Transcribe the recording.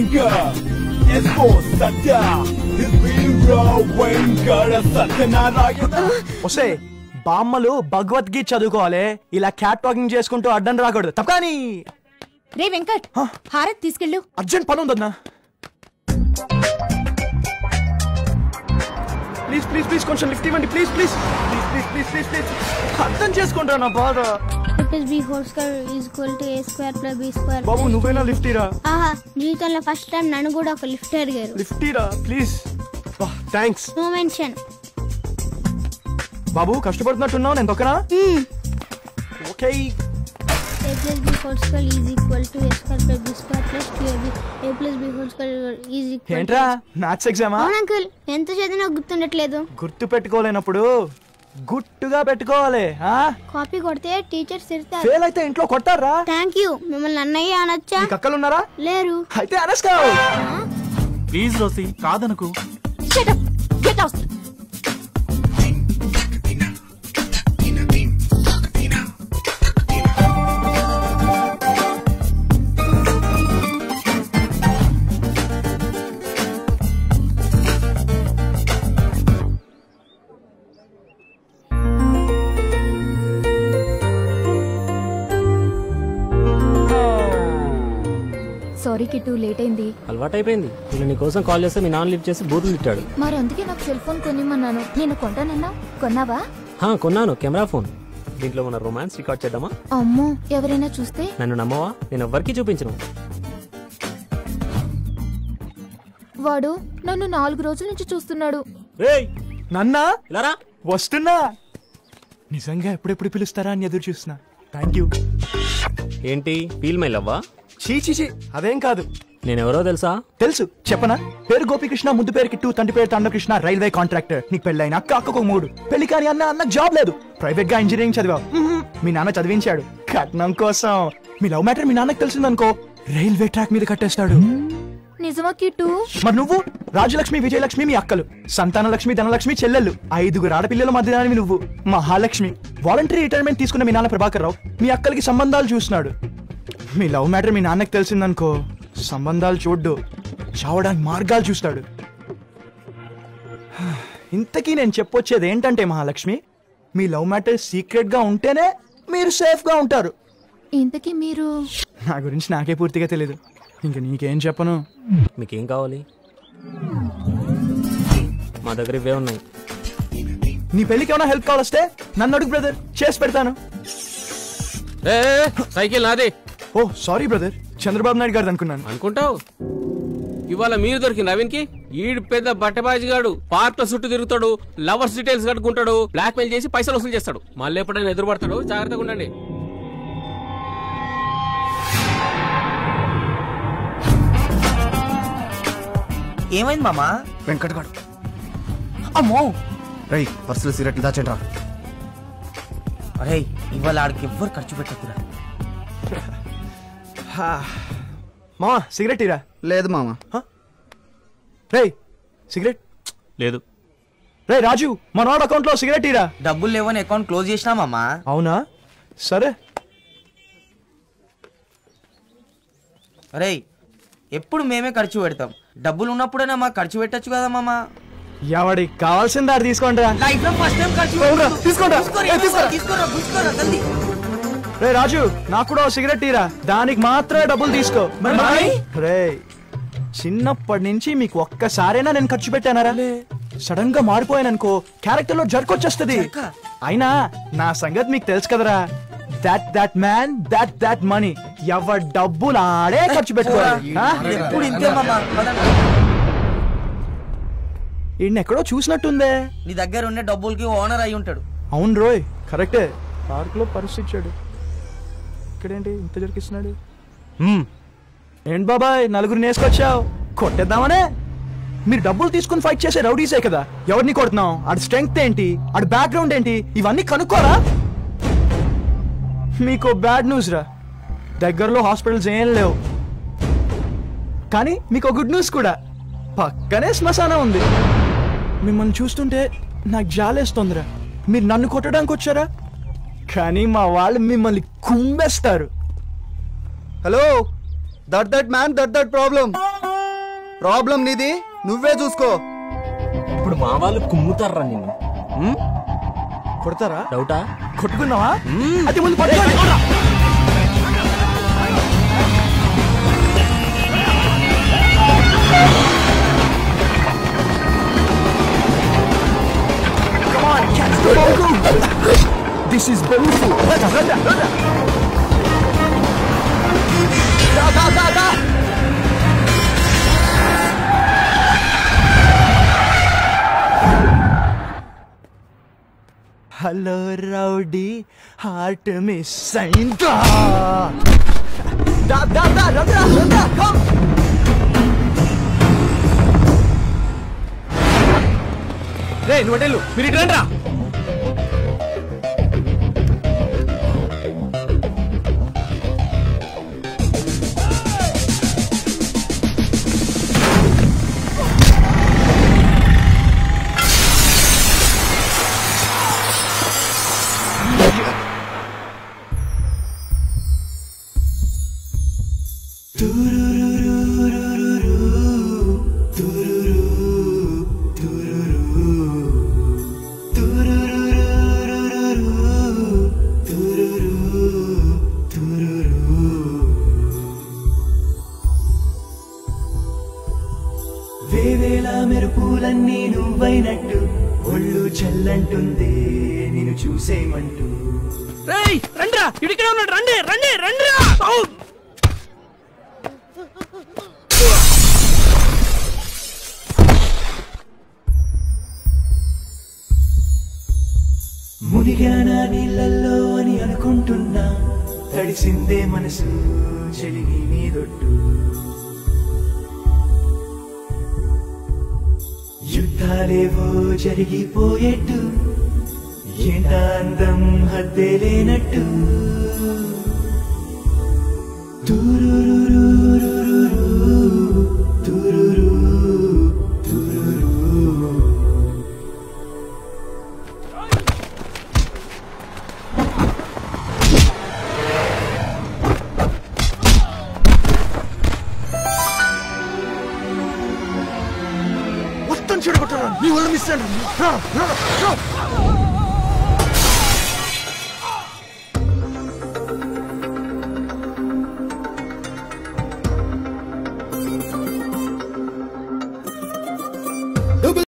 వెంకట ఎస్కో సత్య వీర వెంకట సత్యనారాయణ వస్తే బామ్మలు భగవద్గీత చదువుకోవాలి ఇలా క్యాట్ వాకింగ్ చేసుకుంటూ అడ్డం రాకూడదు తప్పని రే వెంకట్ హారత్ తీసుకెళ్ళు అర్జెంట్ పని ఉందన్నా ప్లీజ్ ప్లీజ్ ప్లీజ్ కొంచెం లిఫ్ట్ ఇవ్వండి please please please please please please please అర్థం చేసుకుంటా నా బాధ plus B whole square is equal to A square plus B square బాబు నువ్వైనా లిఫ్ట్ ఇరా ఆహా జీవితంలో ఫస్ట్ టైం నన్ను కూడా ఒక లిఫ్ట్ అడిగారు లిఫ్ట్ ఇరా ప్లీజ్ థ్యాంక్స్ నో మెన్షన్ బాబు కష్టపడుతున్నట్టున్నావు నేను తొక్కనా okay A plus B whole square is equal to A square plus B square plus two AB A plus B whole square is equal ఏంట్రా మ్యాథ్స్ ఎగ్జామా అవును uncle ఎంత చదివినా గుర్తుండట్లేదు గుర్తు పెట్టుకోలేనప్పుడు గుట్టుగా పెట్టుకోవాలి ఆ కాపీ కొడితే టీచర్స్ తిడతారు ఫెయిల్ అయితే ఇంట్లో కొట్టారా థ్యాంక్ యూ మిమ్మల్ని అన్నయ్య అనొచ్చా నీకు అక్కలు ఉన్నారా లేరు అయితే అనస్కావు ప్లీజ్ రోసి కాదనుకు get out sorry Kittu late అయింది అలవాటైపోయింది నేను నీకోసం కాల్ చేస్తే మీ నాన్న లిఫ్ట్ చేసి బూతులు తిట్టాడు మరి అందుకే నాకు సెల్ ఫోన్ కొనిమ్మన్నాను నేను కొంటానన్నా కొన్నావా హా కొన్నాను కెమెరా ఫోన్ దీంట్లో మన రొమాన్స్ రికార్డ్ చేద్దామా అమ్మో ఎవరైనా చూస్తే నన్ను నమ్మవా నేను ఎవ్వరికీ చూపించను వాడు నన్ను నాలుగు రోజుల నుంచి చూస్తున్నాడు రేయ్ నన్నా ఇలారా వస్తున్నా నిజంగా ఎప్పుడెప్పుడు పిలుస్తారా అని ఎదురు చూస్తున్నా థ్యాంక్ యూ ఏంటి ఫీల్ మై లవ్వా చీ చీ చీ అదేం కాదు నేనెవరో తెలుసా తెలుసు చెప్పనా పేరు గోపికృష్ణ ముందు పేరు కిట్టు తండ్రి పేరు తండకృష్ణ రైల్వే కాంట్రాక్టర్ నీకు పెళ్ళైన అక్క అక్కకు మూడు పెళ్లి కాని అన్న అన్న జాబ్ లేదు ప్రైవేట్ గా ఇంజనీరింగ్ చదివావు మ్మ్. మీ నాన్న చదివించాడు కట్నం కోసం మీ లవ్ మ్యాటర్ మీ నాన్నకు తెలిసిందనుకో రైల్వే ట్రాక్ మీద కట్టేస్తాడు నిజమా కిట్టు మరి నువ్వు రాజలక్ష్మి విజయలక్ష్మి మీ అక్కలు సంతానలక్ష్మి ధనలక్ష్మి చెల్లెళ్ళు ఐదుగురు ఆడపిల్లల మధ్యదానివి నువ్వు మహాలక్ష్మి వాలంటరీ రిటైర్మెంట్ తీసుకున్న మీ నాన్న ప్రభాకర్ రావు మీ అక్కలకి సంబంధాలు చూస్తున్నాడు మీ లవ్ మ్యాటర్ మీ నాన్నకి తెలిసిందనుకో సంబంధాలు చూడ్డు చావడానికి మార్గాలు చూస్తాడు ఇంతకీ నేను చెప్పొచ్చేది ఏంటంటే మహాలక్ష్మి మీ లవ్ మ్యాటర్ సీక్రెట్ గా ఉంటేనే మీరు సేఫ్ గా ఉంటారు ఇంతకీ మీరు నా గురించి నాకే పూర్తిగా తెలియదు ఇంక నీకేం చెప్పను మీకేం కావాలి మా దగ్గర ఇవే ఉన్నాయి నీ పెళ్ళికి ఏమైనా హెల్ప్ కావాలొస్తే నన్ను అడుగు బ్రదర్ చేసి పెడతాను సైకిల్ నాదే ఓ సారీ బ్రదర్ చంద్రబాబు నాయుడు గారు అనుకున్నాను అనుకుంటావు ఇవాళ మీరు దొరికింది నవీన్కి ఈడు పెద్ద బట్టబాజిగాడు పార్క్ లో చుట్టూ తిరుగుతాడు లవర్స్ డీటెయిల్స్ కట్టుకుంటాడు బ్లాక్ మెయిల్ చేసి పైసలు వసూలు చేస్తాడు మళ్ళీ ఎప్పుడైనా ఎదురుపడతాడు జాగ్రత్తగా ఉండండి ఏమైంది మామా వెంకటగాడు అమ్మో రై పర్సులు సిగరెట్లు దాచండి రా అరే ఇవాళ ఆడికి ఎవ్వరు ఖర్చు పెట్టకురా మామా సిగరెట్ ఇరా లేదు మామ రే సిగరెట్ లేదు రే రాజు మనోడు అకౌంట్ లో సిగరెట్ ఇరా డబ్బులు లేవని అకౌంట్ క్లోజ్ చేసినా మామా అవునా సరే అరే ఎప్పుడు మేమే ఖర్చు పెడతాం డబ్బులు ఉన్నప్పుడైనా మాకు ఖర్చు పెట్టచ్చు కదా మామా ఎవడికి కావాల్సిన దారి తీసుకోండి రా లైఫ్ లో ఫస్ట్ టైం ఖర్చు అవునురా, పెట్టు. తీసుకోండి రా. తీసుకోరా, ఏ, తీసుకోరా. తీసుకోరా, తీసుకోరా, జల్దీ. రే రాజు నాకు కూడా ఓ సిగరెట్ ఇరా దానికి మాత్రమే డబ్బులు తీసుకో మరి? రే చిన్నప్పటి నుంచి మీకు ఒక్కసారైనా నేను ఖర్చు పెట్టానరా సడన్ గా మారిపోయాననుకో క్యారెక్టర్ లో జర్కొచ్చేస్తుంది అయినా నా సంగతి మీకు తెలుసు కదరా that that man that that money ఎవరి డబ్బులు ఆడే ఖర్చు పెట్టుకోవాలి ఆ? ఎప్పుడు ఇంతే మామా పదండి. ఈయన ఎక్కడో చూసినట్టుందే నీ దగ్గర ఉండే డబ్బులకి ఓనర్ అయి ఉంటాడు అవును రోయ్ కరెక్టే పార్క్ లో పర్స్ ఇచ్చాడు ఇక్కడేంటి ఇంత జరికిస్తున్నాడు ఏంటి బాబాయ్ నలుగురు నేసుకొచ్చావు కొట్టేద్దామనే మీరు డబ్బులు తీసుకుని ఫైట్ చేసే రౌడీసే కదా ఎవరిని కొడుతున్నావు ఆడి స్ట్రెంగ్త్ ఏంటి ఆడి బ్యాక్గ్రౌండ్ ఏంటి ఇవన్నీ కనుక్కోరా మీకు బ్యాడ్ న్యూస్ రా దగ్గరలో హాస్పిటల్స్ ఏం లేవు కానీ మీకు గుడ్ న్యూస్ కూడా పక్కనే శ్మశానం ఉంది మిమ్మల్ని చూస్తుంటే నాకు జాలేస్తోందిరా మీరు నన్ను కొట్టడానికి వచ్చారా కానీ మా వాళ్ళు మిమ్మల్ని కుమ్మేస్తారు hello that that man that that problem problem నీది నువ్వే చూసుకో ఇప్పుడు మా వాళ్ళు కుమ్ముతారా నిన్ను ఉమ్? కొడతారా డౌటా కొట్టుకుందామా అది ముందు పట్టుకోండి Come on, catch the bongo. This is bongo. Rada, rada, rada. Da, da, da, da. Hello rowdy heart miss అయిందా దా దా దా రండ్రా రండ్రా కమ్ రే నువ్వు అటెళ్ళు మీరు ఇటు రండి రా వేవేల మెరుపులన్నీ నువ్వైనట్టు ఒళ్ళు చల్లంటుంది నిన్ను చూసేయమంటూ రేయ్ రండిరా ఇటు ఇక్కడే ఉన్నాడు రండి రండి రండిరా ఔ! మునిగానా నీళ్ళల్లో అని అనుకుంటున్నా తడిసిందే మనసు చెలిని మీదొట్టు యుద్ధాలేవో జరిగిపోయేట్టు ఏంటా అందం హద్దే లేనట్టు తురురురురురురు, తురురు, తురురు. మొత్తం చెడగొట్టాను నీ వల్ల మిస్ అయ్యాను రా, రా, రా.